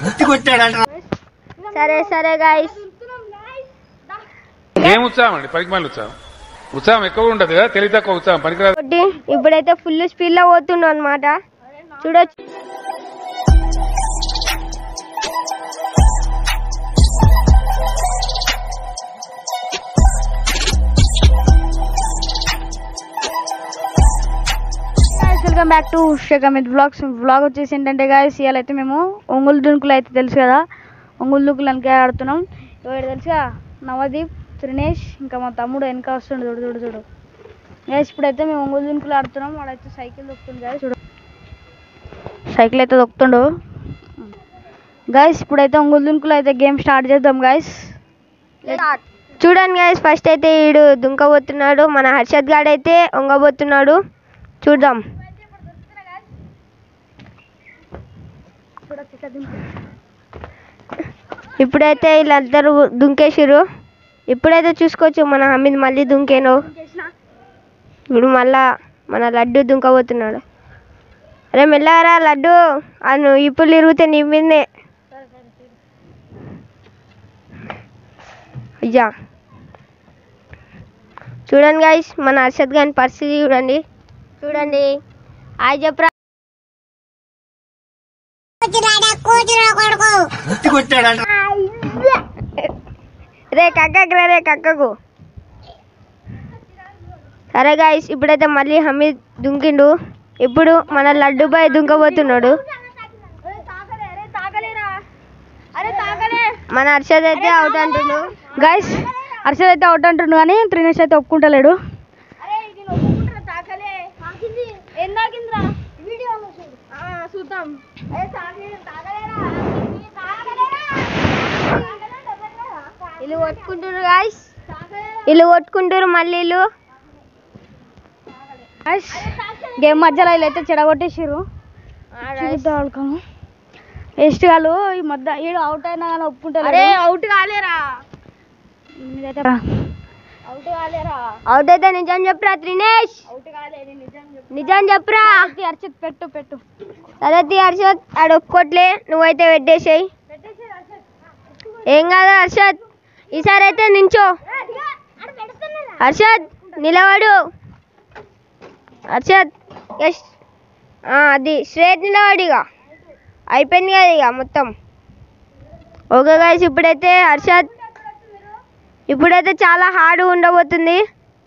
సరే సరే గాయస్ ఏం ఉత్సాహం అండి పనికి ఉత్సాహం ఉత్సాహం ఎక్కువ ఉంటుంది కదా తెలివి తక్కువ ఉత్సాహం పనికిరాదు ఒకటి ఇప్పుడైతే ఫుల్ స్పీడ్ లో పోతున్నాం అనమాట చూడొచ్చు వెల్కమ్ బ్యాక్ టు షేకమిత్ బ్లాగ్స్ బ్లాగ్ వచ్చేసి ఏంటంటే గాయస్ ఇవాళ అయితే మేము ఒంగులు దుంకులు అయితే తెలుసు కదా ఒంగులు దుంకులు వెనక ఆడుతున్నాం ఇవాడు తెలుసుగా నవదీప్ త్రినేష్ ఇంకా మా తమ్ముడు వెనక వస్తుండు చూడు చూడు చూడు గైస్ ఇప్పుడైతే మేము ఒంగులు దుంకులు ఆడుతున్నాం వాడైతే సైకిల్ దొక్కుతుంది గాయస్ చూడు సైకిల్ అయితే దొక్కుతుండు గాయస్ ఇప్పుడైతే ఒంగులు దుంకులు అయితే గేమ్ స్టార్ట్ చేద్దాం గాయస్ చూడండి గాయస్ ఫస్ట్ అయితే ఈడు దుంకబోతున్నాడు మన హర్షద్ గాడు అయితే వంగబోతున్నాడు చూద్దాం ఇప్పుడైతే వీళ్ళందరూ దుంకేసిర్రు ఇప్పుడైతే చూసుకోవచ్చు మన హమీద్ మళ్ళీ దుంకేను ఇప్పుడు మళ్ళా మన లడ్డు దుంకబోతున్నాడు అరే మెల్లగారా లడ్డు అను ఇప్పుడు ఇరిగితే నీ మీదనే అయ్యా చూడండి గాయస్ మన హర్షద్ గారి పరిస్థితి చూడండి చూడండి హాయ్ చెప్పరా రే కక్కకు రే రే కక్కకు సరే గాయస్ ఇప్పుడైతే మళ్ళీ హమీద్ దుంకిండు ఇప్పుడు మన లడ్డు బాయ్ దుంకబోతున్నాడు మన హర్షద్ అయితే అవుట్ అంటుండు గైస్ హర్షద్ అయితే అవుట్ అంటుండు కానీ త్రినేష్ అయితే ఒప్పుకుంటలేడు వీళ్ళు కొట్టుకుంటారు గాయస్ వీళ్ళు కొట్టుకుంటారు మళ్ళీ వీళ్ళు గైస్ గేమ్ మధ్యలో వీళ్ళైతే చెడగొట్టేసారు చూద్దాం వేస్ట్ వాళ్ళు ఈ మధ్య ఈడు అవుట్ అయినా కానీ ఒప్పుకుంటారు అవుట్ కాలేరా మీరైతే అవుట్ అయితే నిజం చెప్పురా త్రినేష్ నిజం చెప్పురా హర్షద్ పెట్టు పెట్టు సరే తీ హర్షద్ ఆడు ఒప్పుకోట్లే నువ్వైతే పెట్టేసేయి ఏం కాదు హర్షద్ ఈసారి అయితే నించో హర్షద్ నిలబడు హర్షద్ ఎస్ అది స్ట్రేట్ నిలబడు ఇక అయిపోయింది కదా ఇక మొత్తం ఓకే గాయస్ ఇప్పుడైతే హర్షద్ ఇప్పుడైతే చాలా హార్డ్ ఉండబోతుంది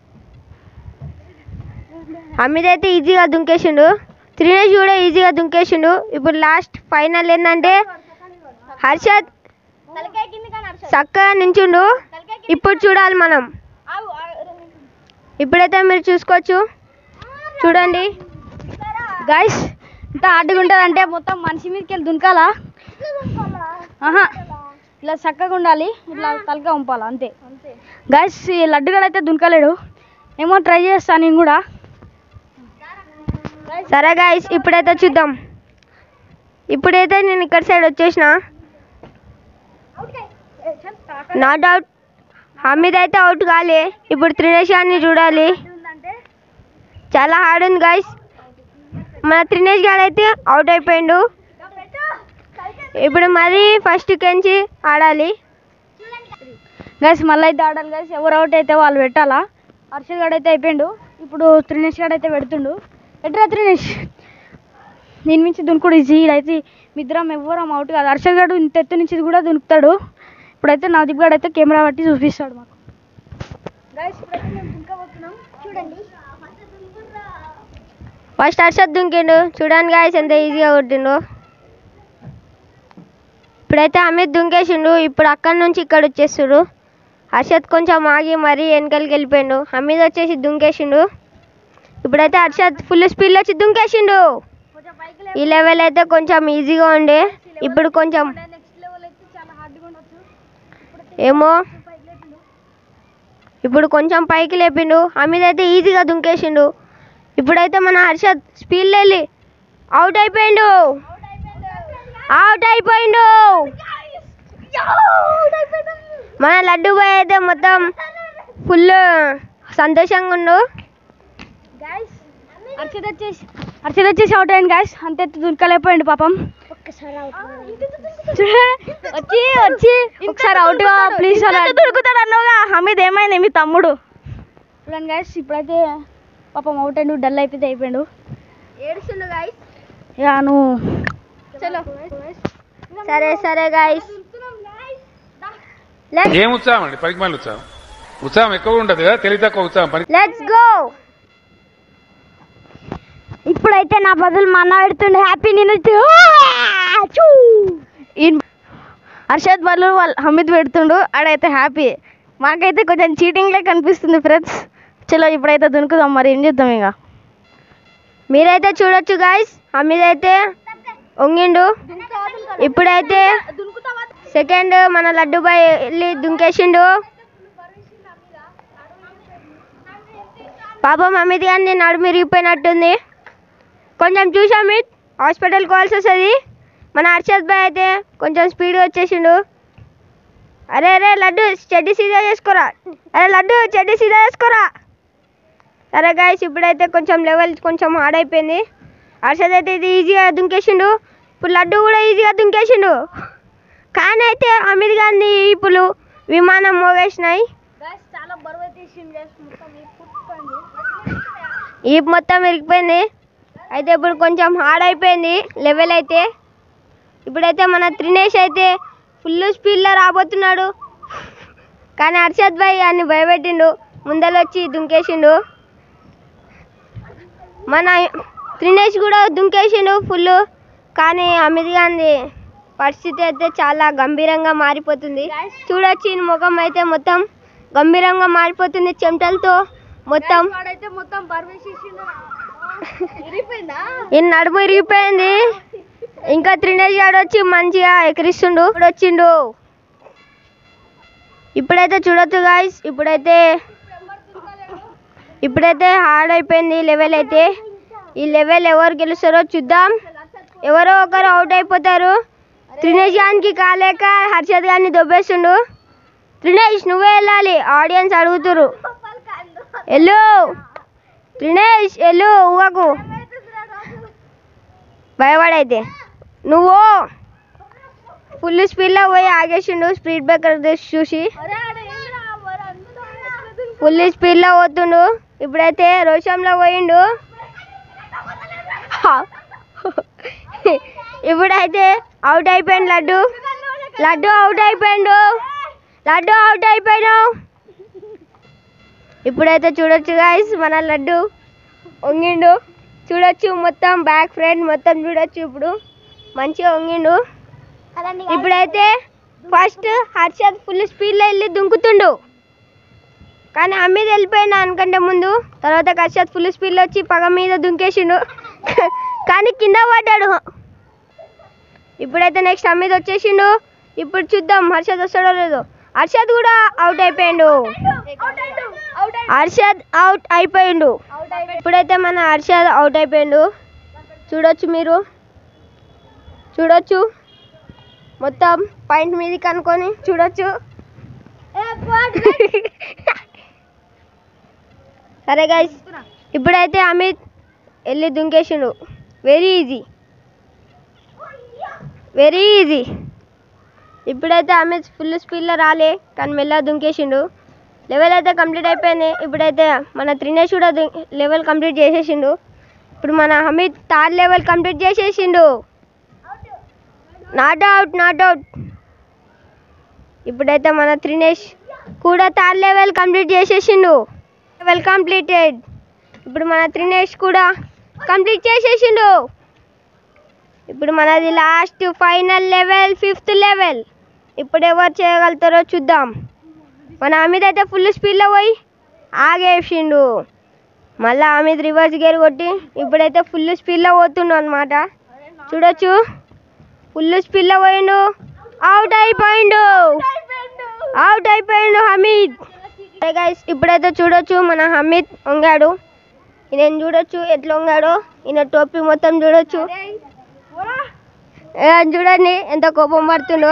అమిత్ అయితే ఈజీగా దుంకేసిండు త్రినేష్ కూడా ఈజీగా దుంకేసిండు ఇప్పుడు లాస్ట్ ఫైనల్ ఏంటంటే హర్షద్ చక్కగా నించుండు ఇప్పుడు చూడాలి మనం ఇప్పుడైతే మీరు చూసుకోవచ్చు చూడండి గైస్ ఇంత హార్డ్గా ఉంటుంది అంటే మొత్తం మనిషి మీదకి వెళ్ళి దునకాలా ఆహా ఇలా చక్కగా ఉండాలి ఇట్లా తలక ఉంపాలి అంతే గైస్ ఈ లడ్డుగాడు అయితే దునకలేడు ఏమో ట్రై చేస్తాను నేను కూడా సరే గాయస్ ఇప్పుడైతే చూద్దాం ఇప్పుడైతే నేను ఇక్కడ సైడ్ వచ్చేసిన నాట్ అవుట్ హమీద్ అయితే అవుట్ కాలే ఇప్పుడు త్రినేష్ గారిని చూడాలి చాలా హార్డ్ ఉంది గాయస్ మన త్రినేష్ గారు అయితే అవుట్ అయిపోయిండు ఇప్పుడు మరీ ఫస్ట్ కెంచి ఆడాలి గైస్ మళ్ళీ అయితే ఆడాలి గైస్ ఎవరు అవుట్ అయితే వాళ్ళు పెట్టాలా హర్షద్ గడ్ అయితే అయిపోయిండు ఇప్పుడు త్రినేష్ గడ్ అయితే పెడుతుండు పెట్టరా త్రినేష్ దీని నుంచి దునుకుడు ఈజీ అయితే మిద్దరం ఎవ్వరం అవుట్ కాదు హర్షద్ గడు ఇంత ఎత్తు నుంచి కూడా దునుకుతాడు ఇప్పుడైతే నవదీప్ గడ్ అయితే కెమెరా పట్టి చూపిస్తాడు మాకు గైస్ ఇప్పుడైతే మేము దునకబోతున్నాం చూడండి ఫస్ట్ హర్షద్ దుంకిండు చూడండి గాయస్ ఎంత ఈజీగా కొట్టిండు ఇప్పుడైతే అమిత్ దుంకేసిండు ఇప్పుడు అక్కడి నుంచి ఇక్కడ వచ్చేస్తుడు హర్షద్ కొంచెం ఆగి మరీ వెనకలికి వెళ్ళిపోయిండు హమీద్ వచ్చేసి దుంకేసిండు ఇప్పుడైతే హర్షద్ ఫుల్ స్పీడ్లో వచ్చి దుంకేసిండు ఈ లెవెల్ అయితే కొంచెం ఈజీగా ఉండే ఇప్పుడు కొంచెం నెక్స్ట్ లెవెల్ అయితే చాలా హార్డ్గా ఉండొచ్చు ఏమో ఇప్పుడు కొంచెం పైకి లేపిండు హమీద్ అయితే ఈజీగా దుంకేసిండు ఇప్పుడైతే మన హర్షద్ స్పీడ్ వెళ్ళి అవుట్ అయిపోయిండు అవుట్ అయిపోయిండు మన లడ్డు బాయ్ అయితే మొత్తం ఫుల్ సంతోషంగా ఉండు గైస్ హర్షద్ వచ్చేసి హర్షద్ వచ్చేసి అవుట్ అయ్యింది గైస్ అంతే దునకలేకపోయిండు పాపం వచ్చి వచ్చి ఒకసారి అవుట్ గా ప్లీజ్ దొరుకుతాడు అన్నావుగా హమీద్ ఏమైంది మీ తమ్ముడు చూడండి గైస్ ఇప్పుడైతే పాపం అవుట్ అండ్ డల్ అయిపోతే అయిపోయాడు ఏడుస్తుండు గాయస్ ఇక నువ్వు చలో సరే సరే గాయస్ ఏం ఉత్సాహం అండి పనికి మళ్ళీ ఉత్సాహం ఉత్సాహం ఎక్కువ ఉండదు కదా తెలివి తక్కువ ఉత్సాహం పని లెట్స్ గో ఇప్పుడైతే నా బదులు మా అన్న పెడుతుండే హ్యాపీ నేను హర్షద్ బదులు వాళ్ళ హమీద్ పెడుతుండు ఆడైతే హ్యాపీ మాకైతే కొంచెం చీటింగ్ లెక్క కనిపిస్తుంది ఫ్రెండ్స్ చలో ఇప్పుడైతే దునుకుదాం మరి ఏం చేద్దాం ఇక మీరైతే చూడొచ్చు గాయస్ హమీద్ అయితే వంగిండు ఇప్పుడైతే సెకండ్ మన లడ్డు బాయ్ వెళ్ళి దుంకేసిండు పాపం అమిత్ గారిని నడుము ఇరిగిపోయినట్టుంది కొంచెం చూసి అమిత్ హాస్పిటల్ కావాల్సి వస్తుంది మన హర్షద్ బాయ్ అయితే కొంచెం స్పీడ్గా వచ్చేసిండు అరే అరే లడ్డు చెడ్డి సీదా చేసుకోరా అరే లడ్డు చెడ్డి సీదా చేసుకోరా సరే గాయస్ ఇప్పుడైతే కొంచెం లెవెల్ కొంచెం హార్డ్ అయిపోయింది హర్షద్ అయితే ఇది ఈజీగా దుంకేసిండు ఇప్పుడు లడ్డు కూడా ఈజీగా దుంకేసిండు కానీ అయితే అమిత్ గాంధీ ఇప్పుడు విమానం మోగేసినాయి చాలా బరువు తీసింది ఈ మొత్తం ఇరిగిపోయింది అయితే ఇప్పుడు కొంచెం హార్డ్ అయిపోయింది లెవెల్ అయితే ఇప్పుడైతే మన త్రినేష్ అయితే ఫుల్ స్పీడ్లో రాబోతున్నాడు కానీ హర్షద్ భాయ్ అన్ని భయపెట్టిండు ముందలొచ్చి దుంకేసిండు మన త్రినేష్ కూడా దుంకేసిండు ఫుల్ కానీ అమిత్ గాంధీ పరిస్థితి అయితే చాలా గంభీరంగా మారిపోతుంది చూడొచ్చు ఈయన ముఖం అయితే మొత్తం గంభీరంగా మారిపోతుంది చెమటలతో మొత్తం వాడైతే మొత్తం బరువు వేసేసిండు ఇరిగిపోయిందా ఈ నడుము ఇరిగిపోయింది ఇంకా త్రినేష్ గారు వచ్చి మంచిగా ఎక్కిరిస్తుండు ఇప్పుడు వచ్చిండు ఇప్పుడైతే చూడొచ్చు గాయస్ ఇప్పుడైతే ఇప్పుడైతే హార్డ్ అయిపోయింది లెవెల్ అయితే ఈ లెవెల్ ఎవరు గెలుస్తారో చూద్దాం ఎవరో ఒకరు అవుట్ అయిపోతారు త్రినేష్ గారికి కాలేక హర్షద్ గారిని దొబ్బేస్తుండు త్రినేష్ నువ్వే వెళ్ళాలి ఆడియన్స్ అడుగుతురు ఎల్లు త్రినేష్ ఎల్లు ఊగకు భయపడైతే నువ్వు ఫుల్ స్పీడ్లో పోయి ఆగేసిండు స్పీడ్ బ్రేకర్ చూసి ఫుల్ స్పీడ్లో పోతుండు ఇప్పుడైతే రోషంలో పోయిండు ఇప్పుడైతే అవుట్ అయిపోయింది లడ్డు లడ్డు అవుట్ అయిపోయిండు లడ్డు అవుట్ అయిపోయినావు ఇప్పుడైతే చూడొచ్చు గాయస్ మన లడ్డు వంగిండు చూడొచ్చు మొత్తం బ్యాక్ ఫ్రంట్ మొత్తం చూడొచ్చు ఇప్పుడు మంచిగా వంగిండు ఇప్పుడైతే ఫస్ట్ హర్షద్ ఫుల్ స్పీడ్లో వెళ్ళి దుంకుతుండు కానీ అమ్మీది వెళ్ళిపోయినా అనుకంటే ముందు తర్వాత హర్షద్ ఫుల్ స్పీడ్లో వచ్చి పగ మీద దుంకేసిండు కానీ కింద పడ్డాడు ఇప్పుడైతే నెక్స్ట్ అమ్మీది వచ్చేసిండు ఇప్పుడు చూద్దాం హర్షద్ వస్తాడో లేదో హర్షద్ కూడా అవుట్ అయిపోయిండు హర్షద్ అవుట్ అయిపోయిండు ఇప్పుడైతే మన హర్షద్ అవుట్ అయిపోయిండు చూడొచ్చు మీరు చూడొచ్చు మొత్తం పాయింట్ మీదకి అనుకొని చూడొచ్చు సరే గైస్ ఇప్పుడైతే అమిత్ వెళ్ళి దుంకేసిండు వెరీ ఈజీ వెరీ ఈజీ ఇప్పుడైతే అమిత్ ఫుల్ స్పీడ్లో రాలే కానీ మెల్లగా దుంకేసిండు లెవెల్ అయితే కంప్లీట్ అయిపోయింది ఇప్పుడైతే మన త్రినేష్ కూడా లెవెల్ కంప్లీట్ చేసేసిండు ఇప్పుడు మన హమీద్ థర్డ్ లెవెల్ కంప్లీట్ చేసేసిండు నాట్ అవుట్ నాట్ అవుట్ ఇప్పుడైతే మన త్రినేష్ కూడా థర్డ్ లెవెల్ కంప్లీట్ చేసేసిండు లెవెల్ కంప్లీటెడ్ ఇప్పుడు మన త్రినేష్ కూడా కంప్లీట్ చేసేసిండు ఇప్పుడు మనది last final level fifth level ఇప్పుడు ఎవరు చేయగలుగుతారో చూద్దాం మన అమిత్ అయితే ఫుల్ స్పీడ్లో పోయి ఆగేసిండు మళ్ళీ అమిత్ రివర్స్ గేర్ కొట్టి ఇప్పుడైతే ఫుల్ స్పీడ్లో పోతుండు అనమాట చూడొచ్చు ఫుల్ స్పీడ్లో పోయిండు అవుట్ అయిపోయిండు అవుట్ అయిపోయిండు హమీద్ గైస్ ఇప్పుడైతే చూడొచ్చు మన హమీద్ వంగాడు ఈయన చూడొచ్చు ఎట్లా వంగాడో ఈయన టోపీ మొత్తం చూడొచ్చు ఏ, చూడండి ఎంత కోపం పడుతుండో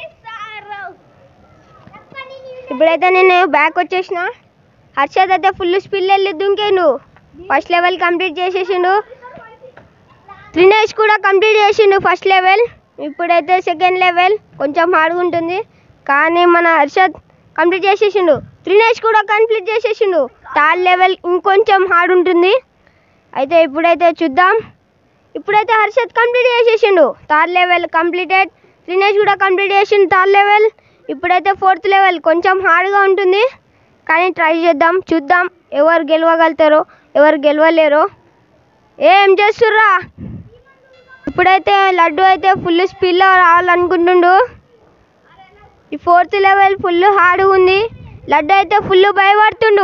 ఇప్పుడైతే నేను బ్యాక్ వచ్చేసిన హర్షద్ అయితే ఫుల్ స్పీడ్ వెళ్ళి దుంకేండు ఫస్ట్ లెవెల్ కంప్లీట్ చేసేసిండు త్రినేష్ కూడా కంప్లీట్ చేసిండు ఫస్ట్ లెవెల్ ఇప్పుడైతే సెకండ్ లెవెల్ కొంచెం హార్డ్గా ఉంటుంది కానీ మన హర్షద్ కంప్లీట్ చేసేసిండు త్రినేష్ కూడా కంప్లీట్ చేసేసిండు థర్డ్ లెవెల్ ఇంకొంచెం హార్డ్ ఉంటుంది అయితే ఇప్పుడైతే చూద్దాం ఇప్పుడైతే హర్షద్ కంప్లీట్ చేసేసిండు థర్డ్ లెవెల్ కంప్లీటెడ్ త్రినేష్ కూడా కంప్లీట్ చేసిండు థర్డ్ లెవెల్ ఇప్పుడైతే ఫోర్త్ లెవెల్ కొంచెం హార్డ్గా ఉంటుంది కానీ ట్రై చేద్దాం చూద్దాం ఎవరు గెలవగలుగుతారో ఎవరు గెలవలేరో ఏం చేస్తుర్రా ఇప్పుడైతే లడ్డు అయితే ఫుల్ స్పీడ్లో రావాలనుకుంటుండు ఈ ఫోర్త్ లెవెల్ ఫుల్ హార్డ్ ఉంది లడ్డు అయితే ఫుల్ భయపడుతుండు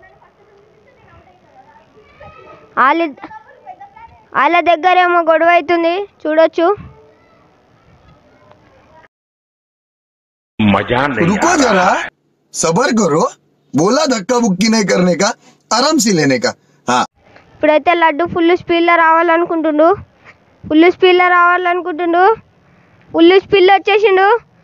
వాళ్ళ వాళ్ళ దగ్గర ఏమో గొడవ అవుతుంది చూడొచ్చు मजा नहीं रुको आ रहा जरा सबर करो बोला धक्का बुक्की नहीं करने का आराम से लेने का हाँ ఇప్పుడైతే లడ్డు ఫుల్ స్పీడ్లో రావాలనుకుంటుండు ఫుల్ స్పీడ్లో రావాలనుకుంటుండు ఫుల్ స్పీడ్లో వచ్చేసిండు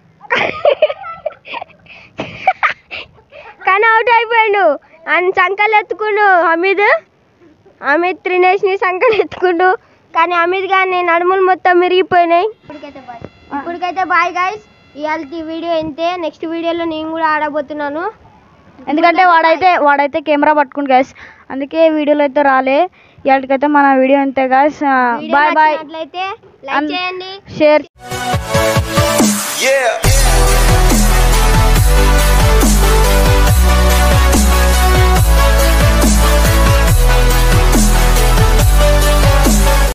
కానీ అవుట్ అయిపోయాడు ఆయన సంకలు ఎత్తుకుండు హమీద్ హమీద్ త్రినేష్ని సంకలు ఎత్తుకుండు కానీ హమీద్ కానీ నడుములు మొత్తం మిరిగిపోయినాయి ఇప్పటికైతే బాయ్ ఇప్పటికైతే బాయ్ గాయస్ ఇవాళ వీడియో ఇంతే నెక్స్ట్ వీడియోలో నేను కూడా ఆడబోతున్నాను ఎందుకంటే వాడైతే వాడైతే కెమెరా పట్టుకుంటు గాయస్ అందుకే వీడియోలో అయితే రాలే ఇవాళకైతే మన వీడియో అంతే గాయస్ వీడియో బాయ్ బాయ్ నచ్చినట్లయితే లైక్ అన్- చేయండి షేర్